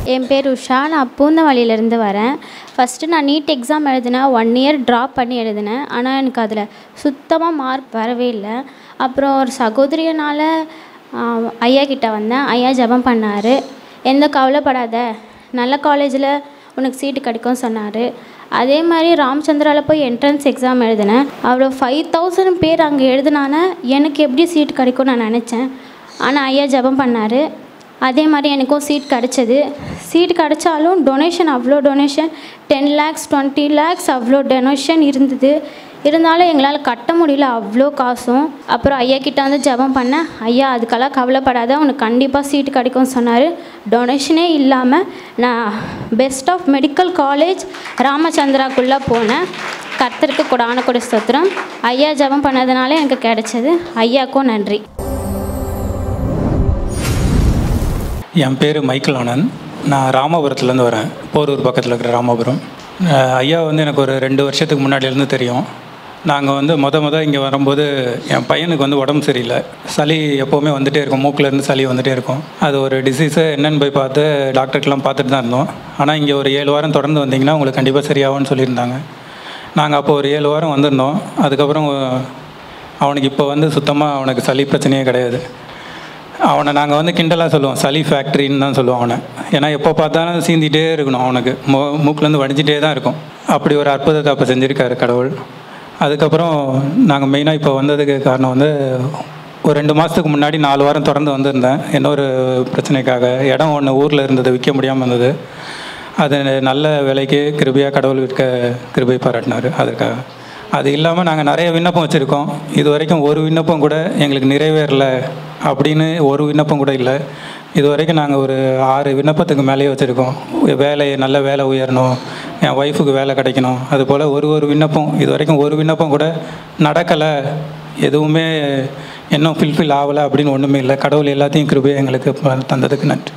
என் பேர் உஷா நான் பூந்தமல்லியிலேருந்து வரேன் ஃபஸ்ட்டு நான் நீட் எக்ஸாம் எழுதினேன் ஒன் இயர் ட்ராப் பண்ணி எழுதினேன் ஆனால் எனக்கு அதில் சுத்தமாக மார்க் வரவே இல்லை அப்புறம் ஒரு சகோதரியனால் ஐயா கிட்ட வந்தேன் ஐயா ஜெபம் பண்ணார் எந்த கவலைப்படாத நல்ல காலேஜில் உனக்கு சீட்டு கிடைக்கும் சொன்னார் அதே மாதிரி ராமச்சந்திராவில் போய் என்ட்ரன்ஸ் எக்ஸாம் எழுதினேன் அவ்வளோ ஃபைவ் தௌசண்ட் பேர் அங்கே எழுதுனான எனக்கு எப்படி சீட் கிடைக்கும்னு நான் நினச்சேன் ஆனால் ஐயா ஜெபம் பண்ணார் அதே மாதிரி எனக்கும் சீட் கிடச்சிது சீட் கிடச்சாலும் டொனேஷன் அவ்வளோ donation ten lakhs twenty lakhs அவ்வளோ டொனேஷன் இருந்தது இருந்தாலும் எங்களால் கட்ட முடியல அவ்வளோ காசும் அப்புறம் ஐயா கிட்ட வந்து ஜெபம் பண்ணேன் ஐயா அதுக்கெல்லாம் கவலைப்படாத உனக்கு கண்டிப்பாக சீட் கிடைக்கும்னு சொன்னார் டொனேஷனே இல்லாமல் நான் பெஸ்ட் ஆஃப் மெடிக்கல் காலேஜ் ராமச்சந்திராக்குள்ளே போனேன் கர்த்தருக்கு கூட ஆனக்கூட ஸ்தோத்திரம் ஐயா ஜெபம் பண்ணதுனால எனக்கு கிடைச்சது ஐயாக்கும் நன்றி என் பேர் மைக்கேல் ஆனந்த் நான் ராமபுரத்துலேருந்து வரேன் போரூர் பக்கத்தில் இருக்கிற ராமபுரம் அஹ் ஐயா வந்து எனக்கு ஒரு ரெண்டு வருஷத்துக்கு முன்னாடியிலேருந்து தெரியும் நாங்கள் வந்து மொத மொதல் இங்கே வரும்போது என் பையனுக்கு வந்து உடம்பு சரியில்லை சளி எப்போவுமே வந்துகிட்டே இருக்கும் மூக்கிலேருந்து சளி வந்துகிட்டே இருக்கும் அது ஒரு டிசீஸு என்னென்னு போய் பார்த்து டாக்டர்க்கெலாம் பார்த்துட்டு தான் இருந்தோம் ஆனால் இங்கே ஒரு ஏழு வாரம் தொடர்ந்து வந்தீங்கன்னா உங்களுக்கு கண்டிப்பாக சரியாகும்னு சொல்லியிருந்தாங்க நாங்கள் அப்போ ஒரு ஏழு வாரம் வந்திருந்தோம் அதுக்கப்புறம் அவனுக்கு இப்போ வந்து சுத்தமாக அவனுக்கு சளி பிரச்சனையே கிடையாது அவனை நாங்கள் வந்து கிண்டலாக சொல்லுவோம் சளி ஃபேக்ட்ரின்னு தான் சொல்லுவோம் அவனை ஏன்னா எப்போ பார்த்தாலும் சீந்திட்டே இருக்கணும் அவனுக்கு மூ மூக்குலேருந்து வடிஞ்சிட்டே தான் இருக்கும் அப்படி ஒரு அற்புதத்தை அப்போ செஞ்சுருக்காரு கடவுள் அதுக்கப்புறம் நாங்கள் மெயினாக இப்போ வந்ததுக்கு காரணம் வந்து ஒரு ரெண்டு மாதத்துக்கு முன்னாடி நாலு வாரம் தொடர்ந்து வந்திருந்தேன் இன்னொரு பிரச்சனைக்காக இடம் ஒன்று ஊரில் இருந்தது விற்க முடியாமல் இருந்தது அது நல்ல விலைக்கு கிருபையாக கடவுள் விற்க கிருபை பாராட்டினார் அதுக்காக அது இல்லாமல் நாங்கள் நிறைய விண்ணப்பம் வச்சுருக்கோம் இது வரைக்கும் ஒரு விண்ணப்பம் கூட எங்களுக்கு நிறைவேறல அப்படின்னு ஒரு விண்ணப்பம் கூட இல்லை இது வரைக்கும் நாங்கள் ஒரு ஆறு விண்ணப்பத்துக்கு மேலேயே வச்சுருக்கோம் வேலை நல்ல வேலை உயரணும் என் ஒய்ஃபுக்கு வேலை கிடைக்கணும் அதுபோல் ஒரு ஒரு விண்ணப்பம் இது வரைக்கும் ஒரு விண்ணப்பம் கூட நடக்கலை எதுவுமே இன்னும் ஃபில்ஃபில் ஆகலை அப்படின்னு ஒன்றுமே இல்லை கடவுள் எல்லாத்தையும் கிருபையை எங்களுக்கு ப- தந்ததுக்கு நன்றி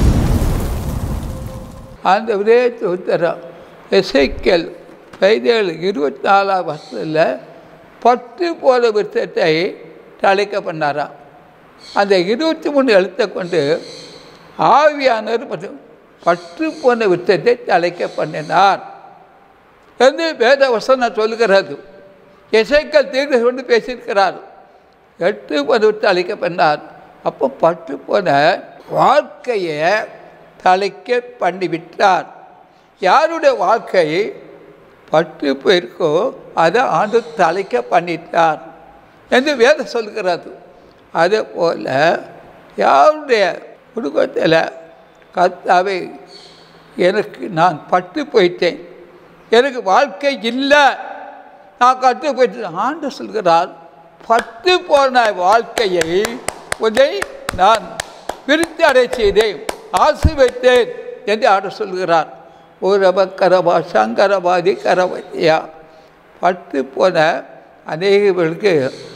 ஆண்டவரே தோத்திரம் எசைக்கல் பதினேழு இருபத்தி நாலாம் வருஷத்தில் பத்து போல விருத்தத்தை தழைக்க பண்ணாராம் அந்த இருபத்தி மூணு எழுத்தை கொண்டு ஆவியானவர் மற்றும் பற்று போன விருத்தத்தை தழைக்க பண்ணினார் என்று வேத வசனம் சொல்கிறது எசைக்கல் தீர்க்க கொண்டு பேசியிருக்கிறார் எட்டு பருவத்தை அழைக்க பண்ணார் அப்போ பட்டு போன வாழ்க்கையை தலைக்க பண்ணிவிட்டார் யாருடைய வாழ்க்கை பட்டு போயிருக்கோ அதை ஆண்டு தலைக்க பண்ணிட்டார் என்று வேதம் சொல்கிறது அதே போல் யாருடைய குடும்பத்தில் கர்த்தாவை எனக்கு நான் பட்டு போயிட்டேன் எனக்கு வாழ்க்கை இல்லை நான் கட்டு போயிட்டு ஆண்டு சொல்கிறார் பட்டு போன வாழ்க்கையை உன்னை நான் விருத்தி அடை செய்தேன் ஆசீர்வதித்தேன் என்று ஆண்டு சொல்கிறார் ஊரப கரபா சங்கரபாதி கரவத்தியா பட்டு போன அநேகர்களுக்கு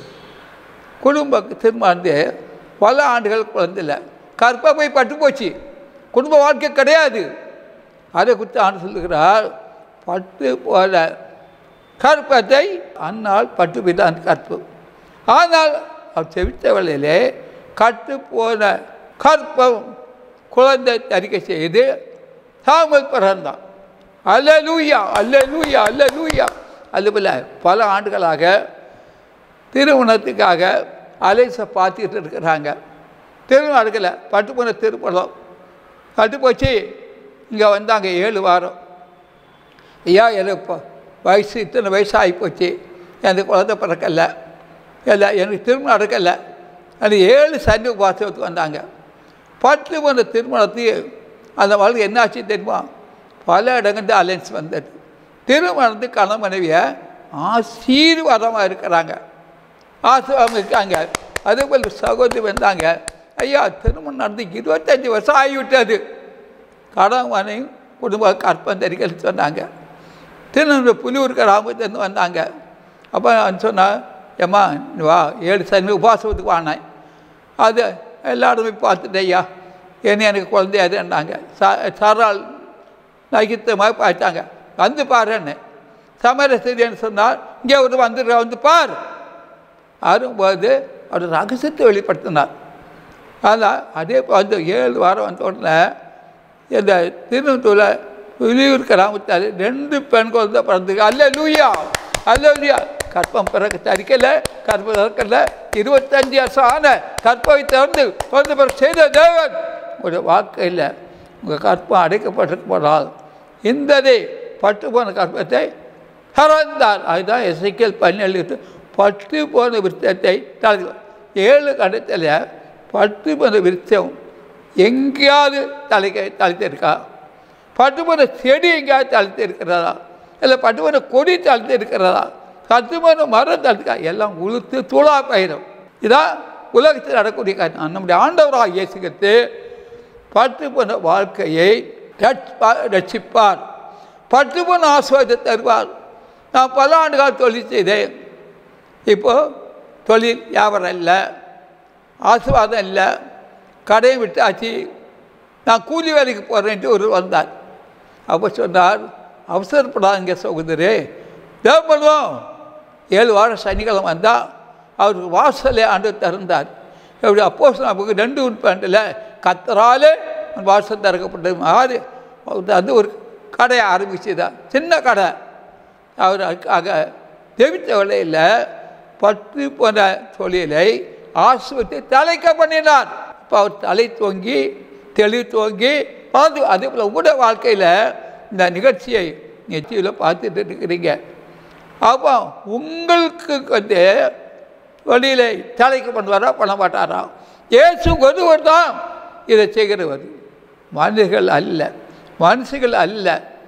குடும்ப திருமணந்து பல ஆண்டுகள் குழந்தைல கற்பப்பை பட்டு போச்சு குடும்ப வாழ்க்கை கிடையாது அதை குறித்து ஆண்டு சொல்லுகிறார் பட்டு போல கற்பத்தை அன்னால் பட்டு விதான் கற்பு ஆனால் அவர் செவித்த வேளையிலே கட்டு போன கற்பம் குழந்தை தரிக்க செய்து தாமல் பிறந்தான் அல்லலூயா அல்லலூயா அல்லலூயா அதுபோல் பல ஆண்டுகளாக திருமணத்துக்காக அலைசை பார்த்துக்கிட்டு இருக்கிறாங்க திருமணம் நடக்கலை பட்டு போன திருப்பணம் பட்டு போச்சு இங்கே வந்தாங்க ஏழு வாரம் ஐயா எனக்கு இப்போ வயசு இத்தனை வயசு ஆகிப்போச்சு எனக்கு குழந்தை பிறக்கலை இல்லை எனக்கு திருமணம் நடக்கலை அது ஏழு சனி உபாசத்துக்கு வந்தாங்க பத்து போன திருமணத்துக்கு அந்த வாழ்க்கை என்னாச்சு தெரியுமா பல இடங்கள்ந்து அலைன்ஸ் வந்தது திருமணத்துக்கு கணவன் மனைவியை ஆசீர்வாதமாக இருக்கிறாங்க ஆசீர்வாதம் இருக்காங்க அதே போல் சகோதரி வந்தாங்க ஐயா திருமணம் நடந்து இருபத்தஞ்சி வருஷம் ஆகிவிட்டது கடன் மனைவி குடும்ப கற்பந்தரிகள் சொன்னாங்க திருநெல்வேலி புலியூருக்கு ராமத்திலேருந்து வந்தாங்க அப்போ நான் சொன்னேன் ஏம்மா நீ வா ஏழு சனி உபாசத்துக்கு வானேன் அது எல்லாருமே பார்த்துட்டேன் ஐயா என்ன எனக்கு குழந்தையாதுன்னாங்க ச சரால் நகித்தமாக பார்த்தாங்க வந்து பாருன்னு சமரசரியன்னு சொன்னால் இங்கே ஒரு வந்துடுற வந்து பார் வரும்போது அவர் ரகசியத்தை வெளிப்படுத்தினார் அதான் அதே வந்து ஏழு வாரம் வந்த உடனே இந்த திருநூற்றில் வெளியூர் கிராமத்தால் ரெண்டு பெண் குழந்தை பிறந்துக்கு அல்ல லூயா அல்ல லூயா கற்பம் பிறகு தரிக்கல கற்பம் திறக்கல இருபத்தஞ்சு வருஷம் ஆன கற்பை திறந்து குழந்தை பிறகு செய்த தேவன் உங்களுடைய வாழ்க்கையில் உங்கள் கற்பம் அடைக்கப்பட்டிருப்பதால் இந்ததை பட்டு போன கற்பத்தை திறந்தார் அதுதான் எசைக்கல் பன்னெண்டு பட்டு போன விருத்தத்தை தளர்த்து ஏழு கடத்தில் பட்டு போன விருத்தம் எங்கேயாவது தலைக்க தளித்திருக்கா பட்டு போன செடி எங்கேயாவது தளித்து இருக்கிறதா இல்லை பட்டு போன கொடி தளித்து இருக்கிறதா பட்டு போன மரம் தளித்துக்கா எல்லாம் உளுத்து துளா பயிரும் இதான் உலகத்தில் நடக்கக்கூடிய காரியம் நம்முடைய ஆண்டவராக இயேசுகிறது பட்டு போன வாழ்க்கையை ரட்சிப்பா- ரட்சிப்பார் பட்டு போன ஆசுவாதத்தை தருவார் நான் பல ஆண்டுகால் தொழில் செய்தேன் இப்போ தொழில் வியாபாரம் இல்லை ஆசீர்வாதம் இல்லை கடையை விட்டாச்சு நான் கூலி வேலைக்கு போகிறேன்ட்டு ஒரு வந்தார் அப்போ சொன்னார் அவசரப்படாதீங்க சகோதரே தேவ பண்ணுவோம் ஏழு வாரம் சனிக்கிழமை வந்தால் அவருக்கு வாசலை ஆண்டு திறந்தார் எப்படி அப்போ நமக்கு ரெண்டு உட்பாண்டில் கத்தராலே வாசல் திறக்கப்பட்டது மாதிரி அவர் வந்து ஒரு கடையை ஆரம்பிச்சுதான் சின்ன கடை அவர் அதுக்காக தெவித்த வேலையில் பட்டு போன தொழிலை ஆசுபத்தி தலைக்க பண்ணினார் இப்போ அவர் தலை தோங்கி தெளிவு தோங்கி பார்த்து அதே போல் உங்களோட வாழ்க்கையில் இந்த நிகழ்ச்சியை நிச்சயில் பார்த்துட்டு இருக்கிறீங்க அப்போ உங்களுக்கு வந்து வழியில் தலைக்கு பண்ணுவாரா பண்ண மாட்டாரா இயேசு ஒருவர் தான் இதை செய்கிறவர் மனிதர்கள் அல்ல மனுஷர்கள் அல்ல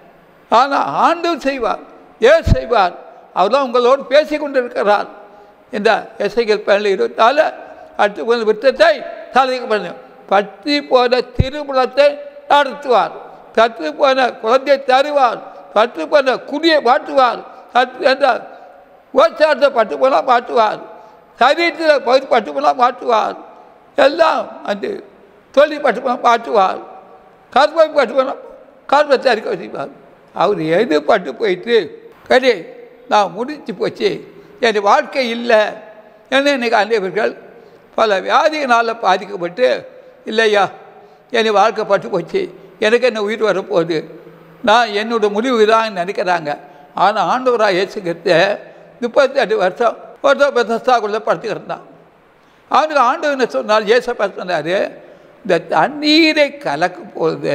ஆனால் ஆண்டவர் செய்வார் ஏன் செய்வார் அவர் தான் உங்களோடு பேசி கொண்டிருக்கிறார் இந்த எசைகள் பதினேழு இருபத்தாலு அடுத்து போன விருத்தத்தை தலைக்கு பண்ணு பற்றி போன திருமணத்தை நடத்துவார் பற்று போன குழந்தையை தருவார் பற்று போன குடியை மாற்றுவார் பற்று என்ற ஓச்சாரத்தை பட்டு போனால் மாற்றுவார் சரீரத்தில் பகுதி பட்டு போனால் மாற்றுவார் எல்லாம் அந்த தொழில் பட்டு போனால் மாற்றுவார் கர்ப்பம் பட்டு போனால் கர்ப்பத்தை அறிக்க வச்சுப்பார் அவர் எது பட்டு போயிட்டு சரி நான் முடிஞ்சு போச்சு என் வாழ்க்கை இல்லை என்ன இன்னைக்கு அனைவர்கள் பல வியாதியினால் பாதிக்கப்பட்டு இல்லையா என் வாழ்க்கை பட்டு போச்சு எனக்கு என்ன உயிர் வரப்போகுது நான் என்னோட முடிவு தான் நினைக்கிறாங்க ஆனால் ஆண்டவராக இயேசுகிறது முப்பத்தெட்டு வருஷம் ஒருத்தர் பெத்தஸ்தாக்குள்ளே படுத்துக்கிட்டு அவனுக்கு ஆண்டவர் என்ன சொன்னால் ஏசப்பா சொன்னார் இந்த தண்ணீரை கலக்கும் பொழுது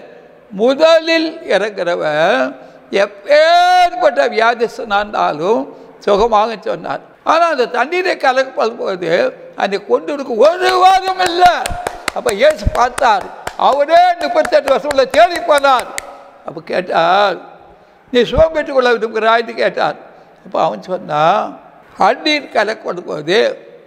முதலில் இறங்குறவன் எப்பேற்பட்ட வியாதிசனாக இருந்தாலும் சுகமாக சொன்னார் ஆனால் அந்த தண்ணீரை கலக்கும் போது அதை கொண்டு இருக்க ஒரு வாரம் இல்லை அப்போ இயேசு பார்த்தார் அவரே முப்பத்தெட்டு வருஷம் தேடி போனார் அப்போ கேட்டார் நீ சுகம் பெற்றுக்கொள்ள விரும்புகிறாய்னு கேட்டார் அப்போ அவன் சொன்னான் அண்ணீர் கலக்கும் போது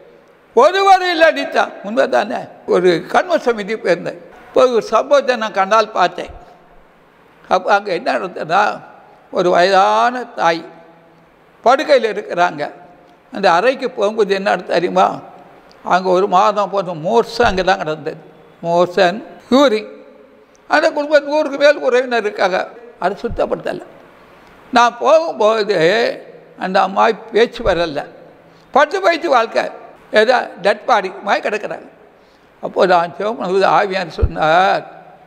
ஒருவர் இல்லை அடித்தான் உண்மை தானே ஒரு கண்ம சமிதி போயிருந்தேன் இப்போ ஒரு சம்பவத்தை நான் கண்ணால் பார்த்தேன் அப்போ அங்கே என்ன நடந்ததுன்னா ஒரு வயதான தாய் படுக்கையில் இருக்கிறாங்க அந்த அறைக்கு போகும்போது என்ன நடந்தது தெரியுமா அங்கே ஒரு மாதம் போன மோர்சன் அங்கே தான் நடந்தது மோர்சன் யூரிங் அந்த குடும்பத்து நூறுக்கு மேல் உறவினர் இருக்காங்க அது சுத்தப்படுத்தலை நான் போகும்போது அந்த அம்மா பேச்சு வரல பட்டு போயிடுச்சு வாழ்க்கை ஏதோ டெட் பாடி மாதிரி கிடக்கிறாங்க அப்போ நான் சிவமனது ஆவியான்னு சொன்னார்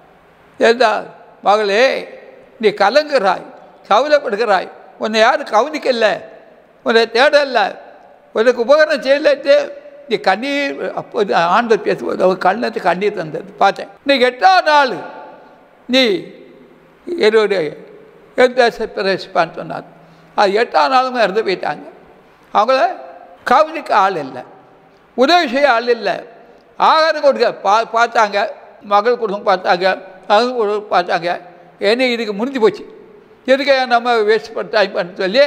ஏதா மகளே நீ கலங்குறாய் கவலைப்படுகிறாய் உன்னை யாரும் கவனிக்கல உன்னை தேடல உனக்கு உபகரணம் செய்யலட்டு நீ கண்ணீர் அப்போ ஆண்டவர் பேசும்போது அவன் கண்ணத்து கண்ணீர் தந்தது பார்த்தேன் நீ எட்டாம் நாள் நீ என்னுடைய எந்த பிரவேசிப்பான்னு சொன்னார் அது எட்டாம் நாளும் இறந்து போயிட்டாங்க அவங்கள கவனிக்க ஆள் இல்லை உதவி செய்ய ஆள் இல்லை ஆகாரம் கொடுக்க பா பார்த்தாங்க மகள் குடும்பம் பார்த்தாங்க அவங்க குடும்பம் பார்த்தாங்க என்ன இதுக்கு முடிஞ்சு போச்சு எதுக்கு நம்ம வேஸ்ட் பண்ண டைம் பண்ண சொல்லி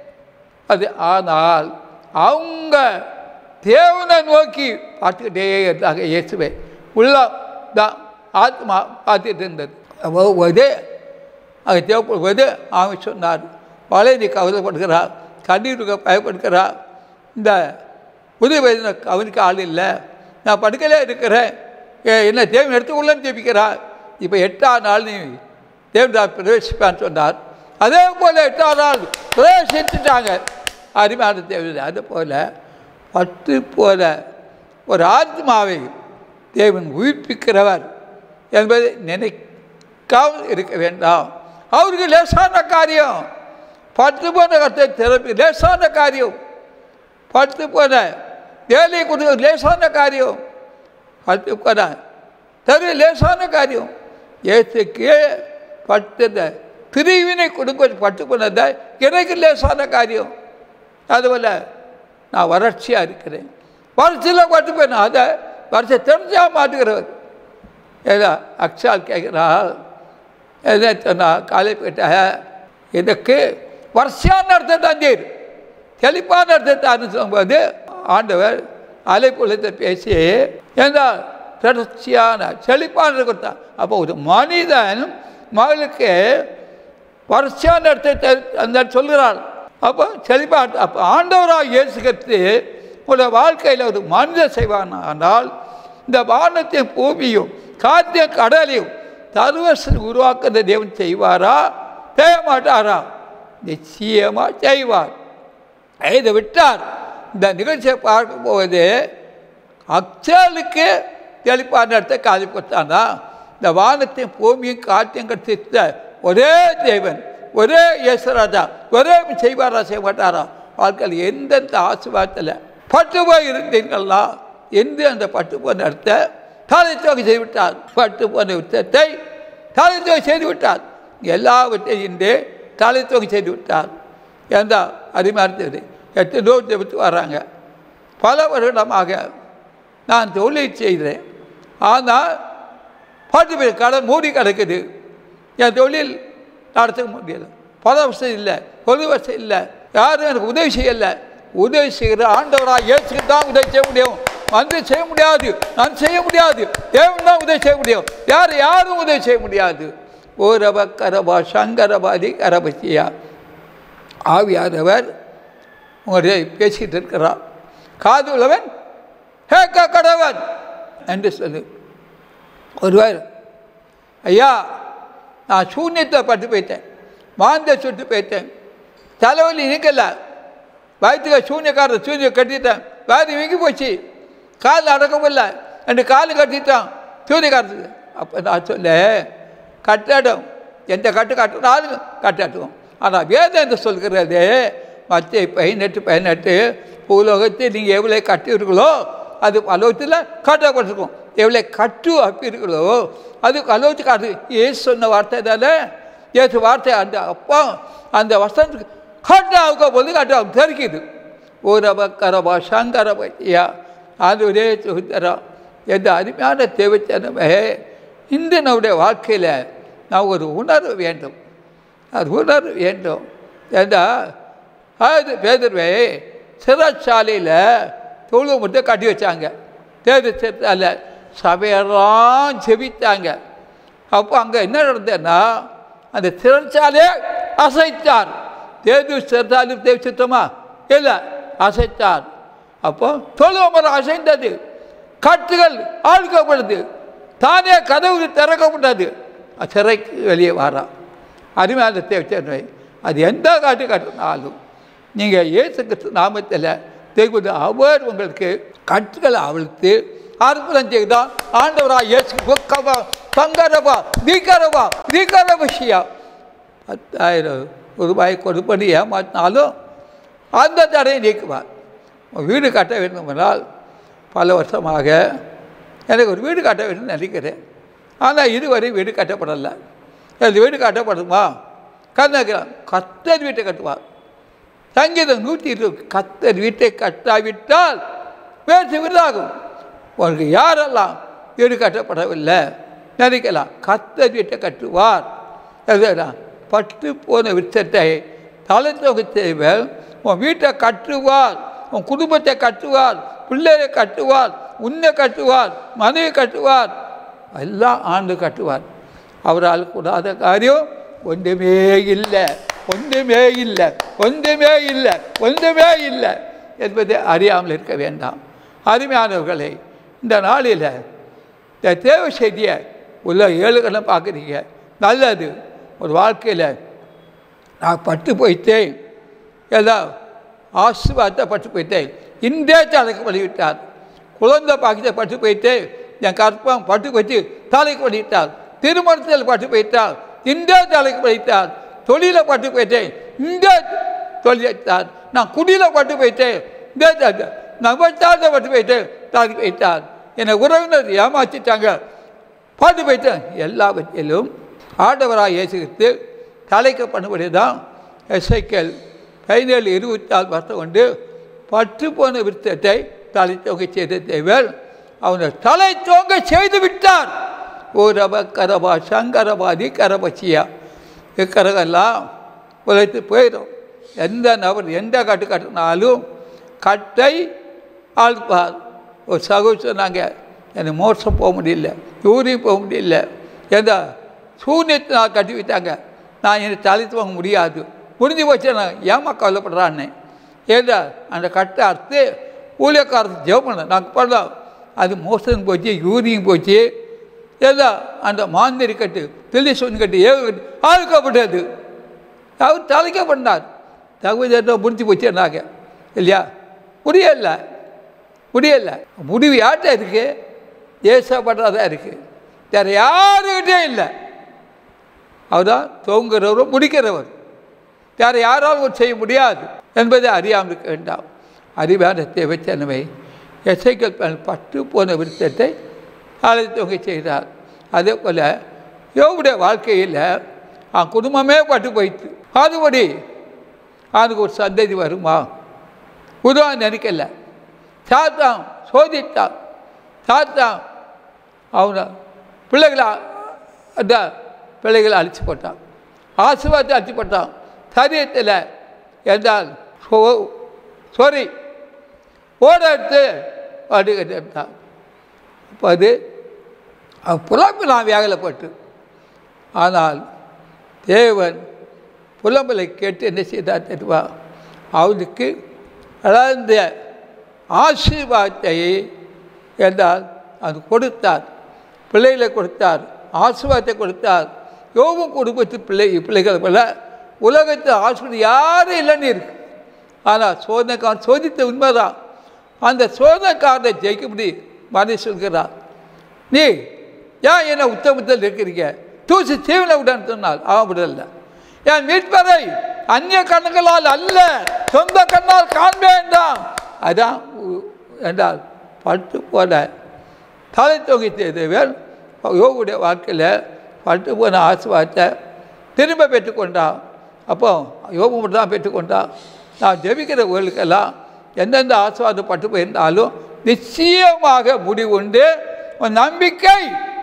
அது ஆனால் அவங்க தேவனை நோக்கி பார்த்துக்கிட்டே இருந்தாங்க இயேசுவை உள்ள தான் ஆத்மா பார்த்துட்டு இருந்தது போது அங்கே தேவைப்படுவது அவன் சொன்னார் பழைய நீ கவலைப்படுகிறா கண்ணீருக்கு பயப்படுகிறா இந்த உதவி அவனுக்கு ஆள் இல்லை நான் படுக்கலே இருக்கிறேன் ஏ, என்ன தேவன் எடுத்துக்கொள்ளன்னு ஜெபிக்கிறா இப்போ எட்டாம் நாள் நீ தேவன் பிரவேசிப்பான்னு சொன்னார் அதே போல் எட்டாம் நாள் பிரவேசிச்சுட்டாங்க அருமையான தேவன் அது போல் பத்து போல ஒரு ஆத்மாவை தேவன் உயிர்ப்பிக்கிறவர் என்பதை நினை நிற்காமல் இருக்க வேண்டாம் அவருக்கு லேசான காரியம் பத்து போன கத்தை திறப்பி லேசான காரியம் பத்து போன வேலையை கொடுக்க லேசான காரியம் பத்து போன தரு லேசான காரியம் ஏசுக்கு பட்டத பிரிவினை கொடுக்க பட்டு போனதை எனக்கு லேசான காரியம் அதுபோல் நான் வறட்சியாக இருக்கிறேன் வறட்சியில் பட்டு போயிடும் அதை வறட்சி தெரிஞ்சா மாட்டுகிறவர் ஏதா அக்ஷால் கேட்குறா எதை சொன்னா காலை போயிட்ட இதுக்கு வருஷான அர்த்தத்தை தந்தீர் தெளிப்பான அர்த்தத்தை சொல்லும்போது ஆண்டவர் அலைப்புலத்தை பேசி எந்த தொடர்ச்சியான செழிப்பான கொடுத்தான் அப்போ ஒரு மனிதன் மகளுக்கு வருஷான அர்த்தத்தை அந்த சொல்கிறாள் அப்போ செழிப்பா அப்போ ஆண்டவராக இயேசுகிறது உங்களோட வாழ்க்கையில் ஒரு மனிதன் செய்வான் ஆனால் இந்த வானத்தையும் பூமியும் காத்திய கடலையும் தருவசன் உருவாக்குற தேவன் செய்வாரா செய்ய மாட்டாரா நிச்சயமாக செய்வார் இதை விட்டார் இந்த நிகழ்ச்சியை பார்க்கும்போது அக்சலுக்கு தெளிப்பான இடத்தை காதி கொடுத்தானா இந்த வானத்தையும் பூமியும் காத்தையும் கட்டித்த ஒரே தேவன் ஒரே இயேசுராஜா ஒரே செய்வாரா செய்ய மாட்டாரா வாழ்க்கையில் எந்தெந்த ஆசிர்வாதத்தில் பட்டு போய் இருந்தீங்களா எந்த அந்த பட்டு போன இடத்தை தலைத்தொகை செய்து விட்டார் பட்டு போன யுத்தத்தை தலைத்தொகை செய்து விட்டார் எல்லாவற்றையும் இன்று தலைத்தொகை செய்து விட்டார் எந்த அருமையானது எத்தனையோ விட்டு வராங்க பல வருடமாக நான் தொழில் செய்கிறேன் ஆனால் பாட்டு பேர் கடை மூடி கிடக்குது என் தொழில் நடத்த முடியல பல வருஷம் இல்லை ஒரு வருஷம் இல்லை யாரும் எனக்கு உதவி செய்யலை உதவி செய்கிற ஆண்டவராக இயேசுக்கு தான் உதவி செய்ய முடியும் வந்து செய்ய முடியாது நான் செய்ய முடியாது தேவன் தான் உதவி செய்ய முடியும் யார் யாரும் உதவி செய்ய முடியாது ஓரப கரபா சங்கரபாதி கரபசியா ஆவியானவர் உங்களுடைய பேசிக்கிட்டு இருக்கிறார் காது உள்ளவன் கேட்க கடவன் என்று சொல்லு ஒருவர் ஐயா நான் சூன்யத்தை பட்டு போயிட்டேன் மாந்த சுட்டு போயிட்டேன் தலைவலி நிற்கல வயிற்றுக்க சூன்யக்காரர் சூன்ய கட்டிட்டேன் வயிறு வீங்கி போச்சு கால் அடக்க முடியல ரெண்டு கால் கட்டிட்டான் சூரியக்காரத்துக்கு அப்போ நான் சொல்ல கட்டடம் எந்த கட்டு கட்டினாலும் கட்டட்டும் ஆனால் வேதம் என்று சொல்கிறது மற்ற பதினெட்டு பதினெட்டு பூலோகத்தில் நீங்கள் எவ்வளோ கட்டியிருக்கீங்களோ அது பலவத்தில் கட்டப்பட்டிருக்கும் எவ்வளோ கட்டு அப்பீர்களோ அது கலோத்து காட்டு ஏசு சொன்ன வார்த்தை தானே ஏசு வார்த்தை அந்த அப்பா அந்த வசனத்துக்கு கட்டாவுக்க போது கட்டாவும் தெரிக்குது ஊரப கரபா சங்கரபையா அது ஒரே சுதரம் எந்த அருமையான தேவச்சனமே இந்த நம்முடைய வாழ்க்கையில் நான் ஒரு உணர்வு வேண்டும் அது உணர்வு வேண்டும் ஏண்டா அது பேதர்வே சிறைச்சாலையில் தொழு மட்டும் கட்டி வச்சாங்க தேர்வு சிறைச்சாலை சபையெல்லாம் செபித்தாங்க அப்போ அங்கே என்ன நடந்ததுன்னா அந்த சிறைச்சாலையே அசைத்தார் தேர்வு சிறைச்சாலை தேவி சித்தமா இல்லை அசைத்தார் அப்போ தொழுவ மரம் அசைந்தது கட்டுகள் ஆழ்க்கப்படுது தானே கதவு திறக்கப்பட்டது சிறைக்கு வெளியே வாரான் அருமையான தேவை அது எந்த காட்டு கட்டினாலும் நீங்கள் இயேசு கிறிஸ்து நாமத்தில் தெய்வது அவர் உங்களுக்கு கட்டுகளை அவிழ்த்து அற்புதம் செய்தான் ஆண்டவரா இயேசு புக்கவா தங்கரவா தீக்கரவா தீக்கரவசியா பத்தாயிரம் ரூபாய் கொடுப்படி ஏமாற்றினாலும் அந்த தடையை நீக்குவார் வீடு கட்ட வேண்டுமென்றால் பல வருஷமாக எனக்கு ஒரு வீடு கட்ட வேண்டும் நினைக்கிறேன் ஆனால் இதுவரை வீடு கட்டப்படலை அது வீடு கட்டப்படுமா கண்ணகிரான் கத்தர் வீட்டை கட்டுவார் சங்கீதம் நூற்றி இருபது கத்தர் வீட்டை கட்டாவிட்டால் பேச்சு விருதாகும் உனக்கு யாரெல்லாம் வீடு கட்டப்படவில்லை நினைக்கலாம் கத்தர் வீட்டை கட்டுவார் அதுதான் பட்டு போன விருட்சத்தை தலைத்தொகை செய்வர் உன் வீட்டை கட்டுவார் உன் குடும்பத்தை கட்டுவார் பிள்ளையை கட்டுவார் உன்னை கட்டுவார் மனைவி கட்டுவார் எல்லாம் ஆண்டு கட்டுவார் அவரால் கூடாத காரியம் ஒன்றுமே இல்லை ஒன்றுமே இல்லை ஒன்றுமே இல்லை ஒன்றுமே இல்லை என்பதை அறியாமல் இருக்க வேண்டாம் அருமையானவர்களை இந்த நாளில் இந்த தேவை செய்தியை உள்ள ஏழுகளும் பார்க்குறீங்க நல்லது ஒரு வாழ்க்கையில் நான் பட்டு போயிட்டேன் எல்லாம் ஆசீர்வாதத்தை பட்டு போயிட்டேன் இன்றே தலைக்கு வழிவிட்டார் குழந்தை பாக்கியத்தை பட்டு போயிட்டு என் கற்பம் பட்டு போயிட்டு தலைக்கு வழிவிட்டார் திருமணத்தில் பட்டு போயிட்டால் இந்த தலைக்கு வைத்தார் தொழிலை பட்டு போயிட்டேன் இந்த தொழிலைத்தார் நான் குடியில் பட்டு போயிட்டேன் இந்த த- நபத்தாத பட்டு போயிட்டேன் தாதி போயிட்டார் என்னை உறவினர் ஏமாற்றிட்டாங்க பாட்டு போயிட்டேன் எல்லாவற்றிலும் ஆண்டவராக இயேசுகிட்டு தலைக்கு பண்ணுபடி தான் எஸ்ஐக்கல் பதினேழு இருபத்தி நாலு வருஷம் கொண்டு பற்று போன விருத்தத்தை தலை தொங்க செய்த தேவர் அவனை தலை தொங்க செய்து விட்டார் ஓரப கரபா சங்கரபாதி கரபச்சியா இக்கரகெல்லாம் உழைத்து போயிடும் எந்த நபர் எந்த கட்டு கட்டினாலும் கட்டை ஆழ்ப்பார் ஒரு சகோதரி சொன்னாங்க எனக்கு மோசம் போக முடியல யூரியும் போக முடியல எந்த சூன்யத்தை நான் கட்டி விட்டாங்க நான் என்னை தலை வாங்க முடியாது முடிஞ்சு போச்சு நான் ஏமா கவலைப்படுறான்னு ஏதா அந்த கட்டை அறுத்து ஊழியக்காரத்து ஜெபம் பண்ண நாங்கள் பண்ணோம் அது மோசம் போச்சு யூரியும் போச்சு ஏதோ அந்த மாந்திரி கட்டு தில்லி சொன்ன கட்டு ஏக கட்டு ஆழ்க்கப்பட்டது அவர் தலைக்க பண்ணார் தகுதி முடிஞ்சு போச்சுன்னாங்க இல்லையா முடியல முடியல முடிவு யார்கிட்ட இருக்கு ஏசப்படுறதா இருக்கு வேறு யாருக்கிட்டே இல்லை அவர் தான் தோங்குறவர் முடிக்கிறவர் வேறு யாராலும் செய்ய முடியாது என்பதை அறியாமல் இருக்க வேண்டாம் அறிவான தேவைச்சனவை எசைக்கல் மேல் பட்டு போன விருத்தத்தை அழைத்தவங்க செய்தார் அதே போல் யோவுடைய வாழ்க்கையில் அவன் குடும்பமே பட்டு போயிட்டு அதுபடி அவனுக்கு ஒரு சந்ததி வருமா உருவாக நினைக்கல சாத்தான் சோதித்தான் சாத்தான் அவனை பிள்ளைகளை அந்த பிள்ளைகளை அழிச்சு போட்டான் ஆசீர்வாதத்தை அழிச்சு போட்டான் சரியத்தில் என்றால் சோ சாரி ஓட எடுத்து பாட்டு கட்டிட்டான் அப்போ அது அவன் புலம்பு நான் வேகலைப்பட்டு ஆனால் தேவன் புலம்பலை கேட்டு என்ன செய்தார் தெரியுமா அவனுக்கு அழந்த ஆசீர்வாதத்தை என்றால் அது கொடுத்தார் பிள்ளைகளை கொடுத்தார் ஆசீர்வாதத்தை கொடுத்தார் யோகம் குடும்பத்து பிள்ளை பிள்ளைகள் போல உலகத்தில் ஆசிரியர் யாரும் இல்லைன்னு இருக்கு ஆனால் சோதனைக்காரன் சோதித்த உண்மைதான் அந்த சோதனைக்காரனை ஜெயிக்க முடியும் மனை சொல்கிறார் நீ ஏன் என்ன உத்தமத்தில் இருக்கிறீங்க தூசி தீவனை விடன்னு சொன்னால் அவன் விடல என் மீட்பரை அந்நிய கண்ணுகளால் அல்ல சொந்த கண்ணால் காண்பே என்றான் அதான் உ- என்றால் பட்டு போல தலை தொகை தேவன் யோகுடைய வாழ்க்கையில் பட்டு போன ஆசீர்வாதத்தை திரும்ப பெற்றுக்கொண்டான் அப்போ யோகு மட்டும் தான் பெற்றுக்கொண்டான் நான் ஜெபிக்கிற ஊர்களுக்கெல்லாம் எந்தெந்த ஆசீர்வாதம் பட்டு போயிருந்தாலும் நிச்சயமாக முடிவுண்டு உன் நம்பிக்கை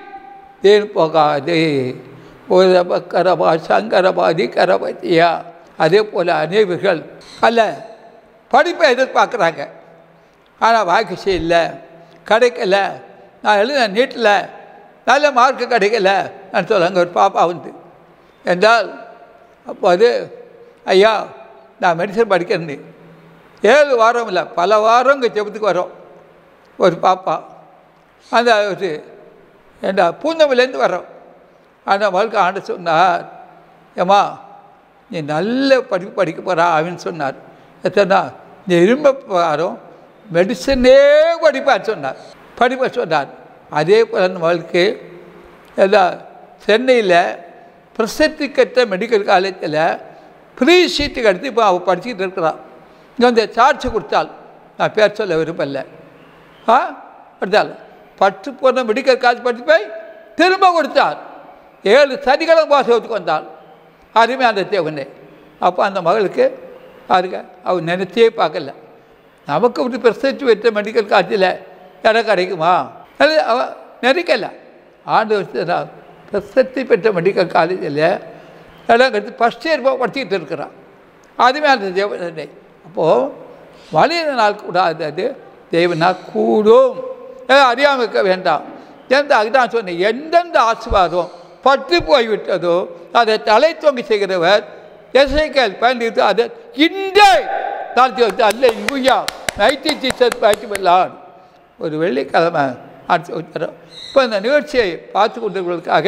ஏன் போகாது ஒரு கரபா சங்கரபாதி கரபதியா அதே போல் அநேகர்கள் அல்ல படிப்பை எதிர்பார்க்குறாங்க ஆனால் வாய்க்கு இல்லை கிடைக்கல நான் எழுத நீட்டில் நல்ல மார்க்கு கிடைக்கல நான் சொல்ல அங்கே ஒரு பாப்பா வந்து என்றால் அப்போ அது ஐயா நான் மெடிசன் படிக்கிறேன் ஏழு வாரம் இல்லை பல வாரம் இங்கே ஜெபத்துக்கு வரோம் ஒரு பாப்பா அந்த ஒரு ஏண்டா பூந்தமிழ்லேருந்து வரோம் அந்த மகளுக்கு ஆண்டு சொன்னார் ஏம்மா நீ நல்ல படிப்பு படிக்க போகிறா அவன்னு சொன்னார் எத்தனா நீ இரும்ப பாரும் மெடிசனே படிப்பான்னு சொன்னார் படிப்ப சொன்னார் அதே போல் அந்த மகளுக்கு எல்லாம் சென்னையில் பிரசித்தி கட்ட மெடிக்கல் காலேஜில் ஃப்ரீ சீட்டு எடுத்து இப்போ அவள் படிச்சுக்கிட்டு இருக்கிறான் இங்கே வந்து சார்ஜ் கொடுத்தாள் நான் பேர் சொல்ல விரும்பல ஆ கொடுத்தாள் பட்டு போன மெடிக்கல் காலேஜ் படித்து போய் திரும்ப கொடுத்தார் ஏழு சனிக்கிழமை பாசத்துக்கு வந்தாள் அருமையான தேவனே அப்போ அந்த மகளுக்கு பாருங்க அவள் நினைச்சே பார்க்கல நமக்கு இப்படி பிரசரித்து வைத்த மெடிக்கல் காலேஜில் இடம் கிடைக்குமா அது அவ நினைக்கல ஆண்டு வருஷம் பிரசக்தி பெற்ற மெடிக்கல் காலேஜில் இடம் கிடைத்து ஃபஸ்ட் இயர் படிச்சுக்கிட்டு இருக்கிறான் அதுவே அந்த தேவனை அப்போது மனிதனால் கூடாதது தேவனால் கூடும் அறியாமல் இருக்க வேண்டாம் எந்த அதுதான் சொன்னேன் எந்தெந்த ஆசீர்வாதம் பட்டு போய்விட்டதோ அதை தலை தொங்கி செய்கிறவர் எசைக்கல் பயன்படுத்தி அதை இன்றே தாழ்த்தி வைத்து அல்ல யூயா நைட்டி ஜீசஸ் பயன்படலான் ஒரு வெள்ளிக்கிழமை அடுத்து வைக்கிறோம் இப்போ இந்த நிகழ்ச்சியை பார்த்து கொண்டிருக்கிறதுக்காக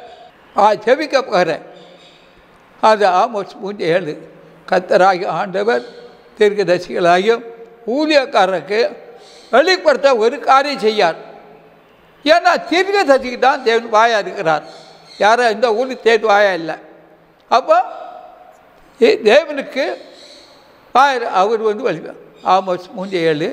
ஆ செவிக்க போகிறேன் அது ஆமோஸ் மூன்று ஏழு கத்தராகி ஆண்டவர் தீர்க்கதரிசிகளாகியும் ஊழியக்காரருக்கு வெளிப்படுத்த ஒரு காரியம் செய்யார் ஏன்னா தீர்க்கதரிசிக்கு தான் தேவன் வாயா இருக்கிறார் யாரும் எந்த ஊருக்கு தேடுவாயா இல்லை அப்போ ஏ- தேவனுக்கு ஆயிரம் அவர் வந்து வழி ஆமோஸ் மூன்று ஏழு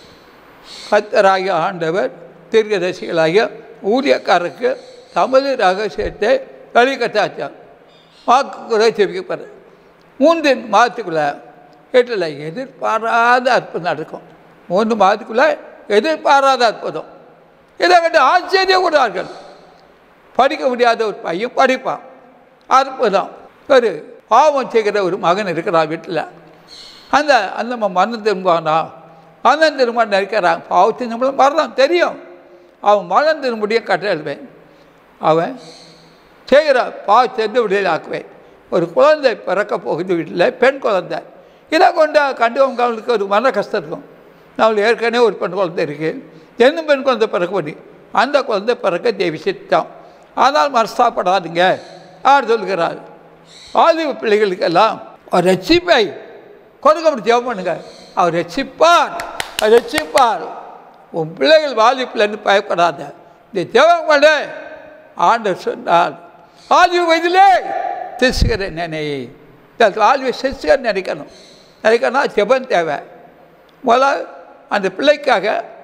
கத்தராகிய ஆண்டவர் தீர்க்கதரிசிகளாகிய ஊழியக்காரருக்கு தமது ரகசியத்தை வெளிக்கட்டாச்சார் வாக்கு குறை தெரிவிக்கப்படுற மூன்று மாதத்துக்குள்ள வீட்டில் எதிர்பாராத அற்புதம் நடக்கும் மூன்று மாதத்துக்குள்ள எதிர்பாராத அற்புதம் இதை கண்டு ஆச்சரியப்படுவார்கள் படிக்க முடியாத ஒரு பையன் படிப்பான் அற்புதம் ஒரு பாவம் செய்கிற ஒரு மகன் இருக்கிறான் வீட்டில் அந்த அந்த ம- மனம் திரும்புவானா மனம் திரும்ப நினைக்கிறான் பாவத்தின் நம்மளும் மரணம் தெரியும் அவன் மனம் திரும்பியும் கட்டழுவேன் அவன் செய்கிற பாவத்திலிருந்து விடுதலை ஆக்குவேன் ஒரு குழந்தை பிறக்க போகுது வீட்டில் பெண் குழந்தை இதை கொண்டு கண்டவங்களுக்கு ஒரு மன கஷ்டம் இருக்கும் நம்மளுக்கு ஏற்கனவே ஒரு பெண் குழந்தை இருக்குது என்னும் பெண் குழந்தை பிறக்க முடியும் அந்த குழந்தை பிறக்க தேவி சித்தம் ஆனால் மனஸ்தாப்படாதீங்க யார் சொல்கிறார் ஆதிவ பிள்ளைகளுக்கெல்லாம் ஒரு ரட்சிப்பை கொடுக்க முடியும் ஜெபம் பண்ணுங்க அவர் ரட்சிப்பார் அவர் ரட்சிப்பார் உன் பிள்ளைகள் வாலிப்பில்லைன்னு பயப்படாத இந்த ஜெபம் பண்ண ஆண்டவர் சொன்னார் ஆதிவு வயதிலே திசுகிற நினை ஆதிவை சிசுகிற நினைக்கணும் நினைக்கணும்னா ஜெபம் தேவை முதல்ல அந்த பிள்ளைக்காக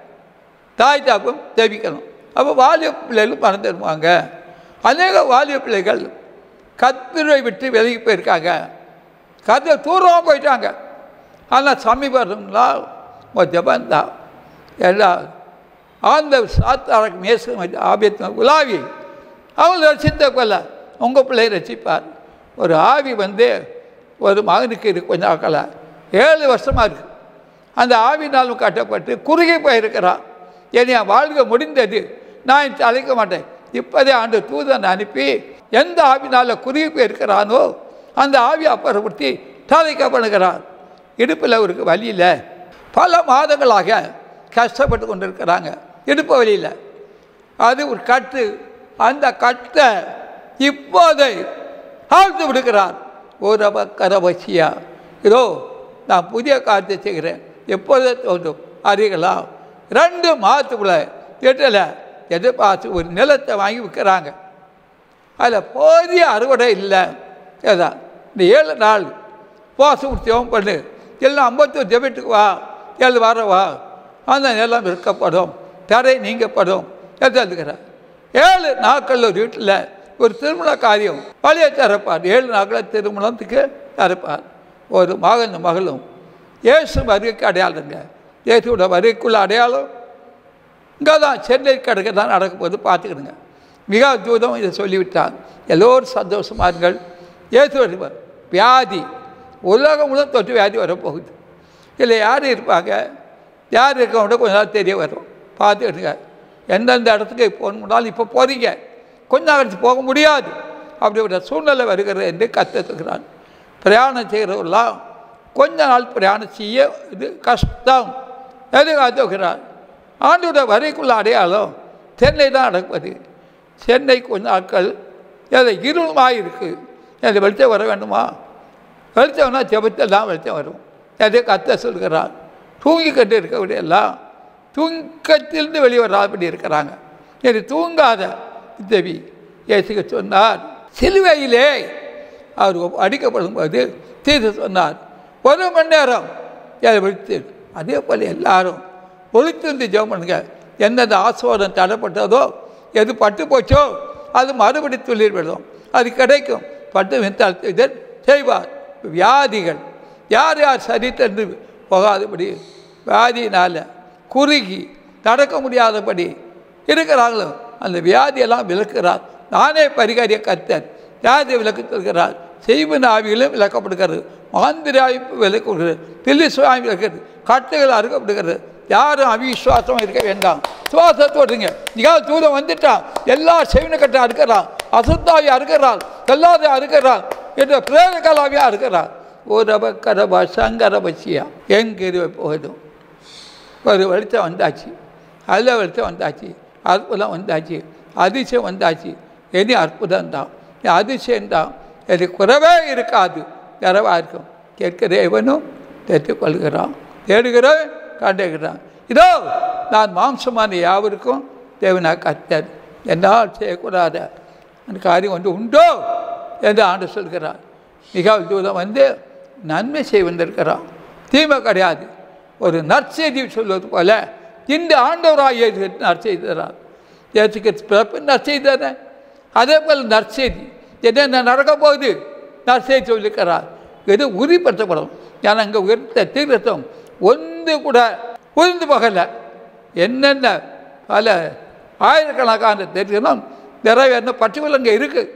தாய் தாப்பும் ஜெபிக்கணும் அப்போ வாலிய பிள்ளைகள் மனம் தருவாங்க அநேக வாலிய பிள்ளைகள் கத்திரை விட்டு விலகி போயிருக்காங்க கத்திர தூரமாக போயிட்டாங்க ஆனால் சமீபங்களா ஒரு ஜபந்தான் எல்லாம் ஆந்த சாத்தாரக்கு மேசம் ஆபியத்தின் உலாவி அவங்க ரசித்த கொள்ள உங்கள் பிள்ளை ரசிப்பார் ஒரு ஆவி வந்து ஒரு மகனுக்கு இருக்கு கொஞ்சம் ஆக்கல ஏழு வருஷமாக இருக்குது அந்த ஆவினாலும் கட்டப்பட்டு குறுகி போயிருக்கிறான் என்னை வாழ்க முடிந்தது நான் இனி அழைக்க மாட்டேன் இப்போதே ஆண்டு தூதன் அனுப்பி எந்த ஆவினால் குறுகி போயிருக்கிறானோ அந்த ஆவி அப்புறப்படுத்தி தலைக்க பண்ணுகிறார் இடுப்பில் அவருக்கு வலி இல்லை பல மாதங்களாக கஷ்டப்பட்டு கொண்டிருக்கிறாங்க இடுப்பு வழியில் அது ஒரு கட்டு அந்த கட்டை இப்போதை ஆழ்த்து விடுக்கிறார் ஒரு கரவசியா இதோ நான் புதிய காரியத்தை செய்கிறேன் எப்போது தோன்றும் அறிகளா ரெண்டு மாதத்துக்குள்ள எட்டில் எதிர்பார்த்து ஒரு நிலத்தை வாங்கி விற்கிறாங்க அதில் போதிய அறுவடை இல்லை ஏதா இந்த ஏழு நாள் உபவாசம் உற்சவம் பண்ணு எல்லாம் ஐம்பத்தூர் ஜெபிட்டுக்கு வா ஏழு வாரம் வா அந்த நிலம் விற்கப்படும் தடை நீங்கப்படும் எழுதுகிறார் ஏழு நாட்கள் ஒரு வீட்டில் ஒரு திருமண காரியம் வழியை திறப்பார் ஏழு நாட்களில் திருமணத்துக்கு திறப்பார் ஒரு மகன் மகளும் இயேசு வருகைக்கு அடையாளங்க இயேசுவோட வருகைக்குள்ள அடையாளம் இங்கே தான் சென்னை கடுக்க தான் நடக்க போது பார்த்துக்கிடுங்க மிக தூதம் இதை சொல்லிவிட்டார் எல்லோரும் சந்தோஷமா இருங்கள் ஏற்று வருவார் வியாதி உலகம் முழு தொற்று வியாதி வரப்போகுது இதில் யார் இருப்பாங்க யார் இருக்கவங்க கொஞ்ச நாள் தெரிய வரும் பார்த்துக்கிடுங்க எந்தெந்த இடத்துக்கு போகணும்னாலும் இப்போ போகிறீங்க கொஞ்ச நாள் கழிச்சு போக முடியாது அப்படிப்பட்ட சூழ்நிலை வருகிறது என்று கற்றுக்கிறான் பிரயாணம் செய்கிறவர்களாம் கொஞ்ச நாள் பிரயாணம் செய்ய இது கஷ்டம் எது காத்துக்கிறார் ஆண்டோட வரைக்குள்ள அடையாளம் சென்னை தான் நடப்பது சென்னை கொஞ்ச நாட்கள் எதை இருளுமாக இருக்குது எது வெளிச்சம் வர வேண்டுமா வெளிச்சம்னா ஜெபத்தில் தான் வெளிச்சம் வரும் எதை கத்த சொல்கிறார் தூங்கி கண்டு இருக்கக்கூடிய எல்லாம் தூக்கத்திலிருந்து வெளிவராபடி இருக்கிறாங்க இது தூங்காத தேவி இயேசுக்கு சொன்னார் சிலுவையிலே அவர் அடிக்கப்படும் போது தீர்த்து சொன்னார் ஒரு மணி நேரம் அதை விழித்து அதே போல் எல்லாரும் ஒழித்திருந்து ஜெபம் பண்ணுங்க எந்தெந்த ஆசோதம் தடைப்பட்டதோ எது பட்டு போச்சோ அது மறுபடி துளிர் விடும் அது கிடைக்கும் பட்டு வித்தால் இதர் செய்வார் வியாதிகள் யார் யார் சரி தந்து போகாதபடி வியாதியினால் குறுகி நடக்க முடியாதபடி இருக்கிறாங்களோ அந்த வியாதியெல்லாம் விளக்குறார் நானே பரிகாரிய கத்தர் வியாதி விளக்கு தருகிறார் செய்வன ஆவிகளும் விளக்கப்படுகிறது மாந்திர ஆவி விளக்கப்படுகிறது பில்லி சுவாமி விளக்கிறது கட்டுகள் அறுக்கப்படுகிறது யாரும் அவிசுவாசம் இருக்க வேண்டாம் சுவாசத்தோடுங்க நிகழ தூரம் வந்துட்டான் எல்லா செவின கட்டை அறுக்கிறான் அசுத்தாவி அறுக்கிறான் எல்லாத்தையும் அறுக்கிறான் என்ற பிரேத கலாவியாக அறுக்கிறான் ஓரப கரபா சங்கரபசியா எங்கிருவை போகுதும் ஒரு வெளிச்சம் வந்தாச்சு அதில் வெளிச்சம் வந்தாச்சு அற்புதம் வந்தாச்சு அதிசயம் வந்தாச்சு இனி அற்புதம் தான் அதிசயம் தான் இது குறைவே இருக்காது நிறைவாக இருக்கும் கேட்கிறவனும் பெற்றுக்கொள்கிறான் தேடுகிறவன் கண்டுகிறான் இதோ நான் மாம்சமான யாவருக்கும் தேவனா கத்தர் என்னால் செய்யக்கூடாத அந்த காரியம் வந்து உண்டோ என்று ஆண்டு சொல்கிறார் மிகாவில் தூதன் வந்து நன்மை செய்ய வந்திருக்கிறான் தீமை கிடையாது ஒரு நற்செய்தி சொல்வது போல இந்த ஆண்டவராக இயேசு நற்செய்தி தரார் இயேசுக்கு பிறப்பு நற்செய்தி தானே அதே போல் நற்செய்தி என்னென்ன நடக்க போகுது நற்செய்தி சொல்லியிருக்கிறார் இது உறுதிப்படுத்தப்படும் ஏன்னா இங்கே உயர்த்த தீர்த்தம் ஒன்று கூட உதிர்ந்து போகலை என்னென்ன பல ஆயிரக்கணக்கான தீர்த்தம் நிறைவேறின பட்டியல் அங்கே இருக்குது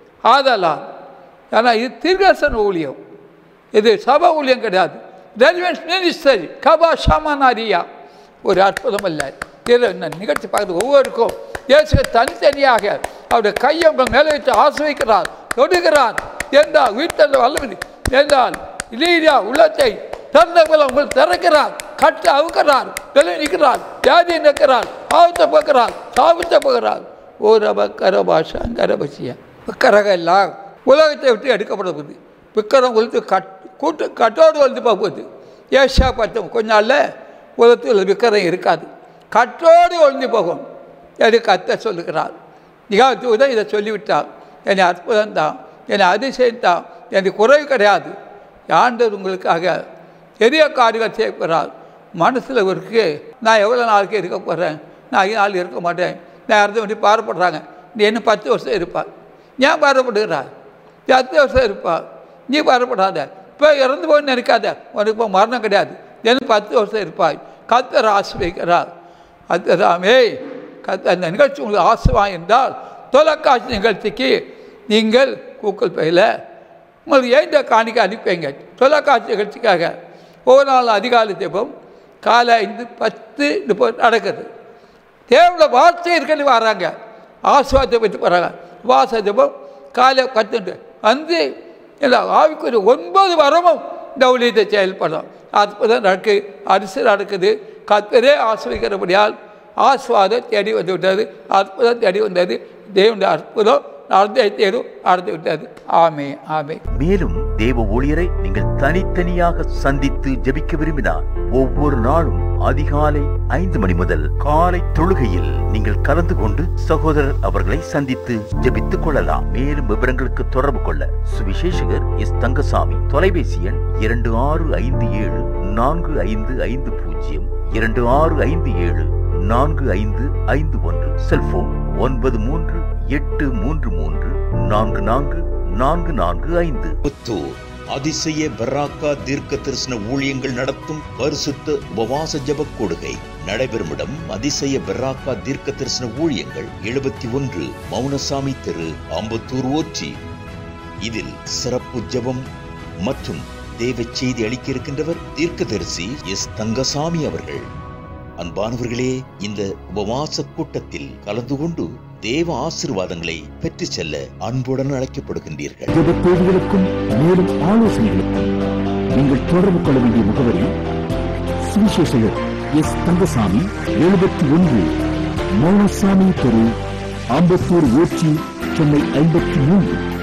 ஆதலால் ஏன்னா இது தீர்க்கசன ஊழியம் இது சபா ஊழியம் கிடையாது ரெலிவென்ஸ் மினிஸ்டரி கபா ஷாமானாரியா ஒரு அற்புதம் அல்ல இதில் இந்த நிகழ்ச்சி பார்க்குறது ஒவ்வொருக்கும் இயேசு தனித்தனியாக அவருடைய கையை உங்கள் மேலே வைத்து ஆசிரிக்கிறார் தொடுகிறார் என்றால் வீட்டில் வல்லது என்றால் இல்லையா உள்ளத்தை திறந்த போல உங்கள் திறக்கிறார் கட்டு அவுக்கிறார் விலை நிற்கிறார் வியாதி நிற்கிறார் ஆபத்தை போக்குறார் சாபத்தை போகிறார் ஓ ரப கரபாஷா கரபசியா விக்கரக எல்லாம் உலகத்தை விட்டு எடுக்கப்படுவது விக்கரம் கொளுத்து கட் கூட்டு கட்டோடு வந்து போகுது ஏஷா பட்டம் கொஞ்ச நாளில் உலகத்தில் விக்கரம் இருக்காது கட்டோடு ஒழிஞ்சு போகும் என்று கத்த சொல்லுகிறார் நிகாத்துவதான் இதை சொல்லிவிட்டார் என்னை அற்புதம் தான் என்னை அதிசயம் தான் எனக்கு குறைவு கிடையாது ஆண்டவர் உங்களுக்காக பெரிய காரியங்கள் செய்ய போகிறார் மனசில் இருக்கு நான் எவ்வளோ நாளைக்கு இருக்க போகிறேன் நான் ஐந்து நாள் இருக்க மாட்டேன் நான் இறந்து வேண்டி பாரப்படுறாங்க நீ இன்னும் பத்து வருஷம் இருப்பார் ஏன் பாரப்படுகிறார் நீ பத்து வருஷம் இருப்பார் நீ பாரப்படாத இப்போ இறந்து போய் நினைக்காத உனக்கு இப்போ மரணம் கிடையாது இன்னும் பத்து வருஷம் இருப்பாய் கத்தர் ஆசிரியக்கிறார் கத்தராமே கத்த அந்த நிகழ்ச்சி உங்களுக்கு ஆசுவா என்றால் தொலைக்காட்சி நிகழ்ச்சிக்கு நீங்கள் கூகுள் பேயில் உங்களுக்கு ஏந்த காணிக்க அனுப்பிங்க தொலைக்காட்சி நிகழ்ச்சிக்காக ஒவ்வொரு நாள் அதிகாலை ஜெபம் காலை ஐந்து பத்து இப்போ நடக்குது தேவையில்ல வார்த்தை இருக்கன்னு வராங்க ஆசுவாதத்தை பற்றி போகிறாங்க வாச ஜெபம் காலை கத்துண்டு வந்து இல்லை ஆவிக்குரிய ஒன்பது வரமும் இந்த ஊழியத்தை செயல்படும் அற்புதம் நடக்கு அரிசி நடக்குது கத்தரே ஆசிரியக்கிறபடியால் ஆஸ்வாதம் தேடி வந்து விட்டது அற்புதம் தேடி வந்தது தேவனுடைய அற்புதம் நடந்தே தேடும் நடந்து விட்டது ஆமே ஆமே மேலும் தேவ ஊழியரை நீங்கள் தனித்தனியாக சந்தித்து ஜெபிக்க விரும்பினார் ஒவ்வொரு நாளும் அதிகாலை ஐந்து மணி முதல் காலை தொழுகையில் நீங்கள் கலந்து கொண்டு சகோதரர் அவர்களை சந்தித்து ஜெபித்துக் கொள்ளலாம் மேலும் விவரங்களுக்கு தொடர்பு கொள்ள சுவிசேஷகர் எஸ் தங்கசாமி தொலைபேசி எண் இரண்டு ஆறு ஐந்து ஏழு நான்கு ஐந்து ஐந்து பூஜ்ஜியம் இரண்டு ஆறு ஐந்து ஏழு நான்கு ஐந்து ஐந்து ஒன்று செல்போன் ஒன்பது மூன்று எட்டு மூன்று மூன்று நான்கு நான்கு நான்கு நான்கு ஐந்து புத்தூர் அதிசய பராக்கா தீர்க்க தரிசன ஊழியங்கள் நடத்தும் பரிசுத்த உபவாச ஜபக் கொடுகை நடைபெறும் இடம் அதிசய பராக்கா தீர்க்க தரிசன ஊழியங்கள் எழுபத்தி ஒன்று மௌனசாமி தெரு அம்பத்தூர் ஓச்சி இதில் சிறப்பு ஜெபம் மற்றும் தேவ செய்தி அளிக்க இருக்கின்றவர் தீர்க்கதரிசி எஸ் தங்கசாமி அவர்கள் அன்பானவர்களே இந்த உபவாச கூட்டத்தில் கலந்து கொண்டு தேவ ஆசீர்வாதங்களை பெற்று செல்ல அன்புடன் அழைக்கப்படுகின்றீர்கள் ஜெப தேவைகளுக்கும் மேலும் ஆலோசனைகளுக்கும் நீங்கள் தொடர்பு கொள்ள வேண்டிய முகவரி சுவிசேஷகர் எஸ் தங்கசாமி எழுபத்தி ஒன்று மௌனசாமி தெரு ஆம்பத்தூர் ஊர்ச்சி சென்னை ஐம்பத்தி மூன்று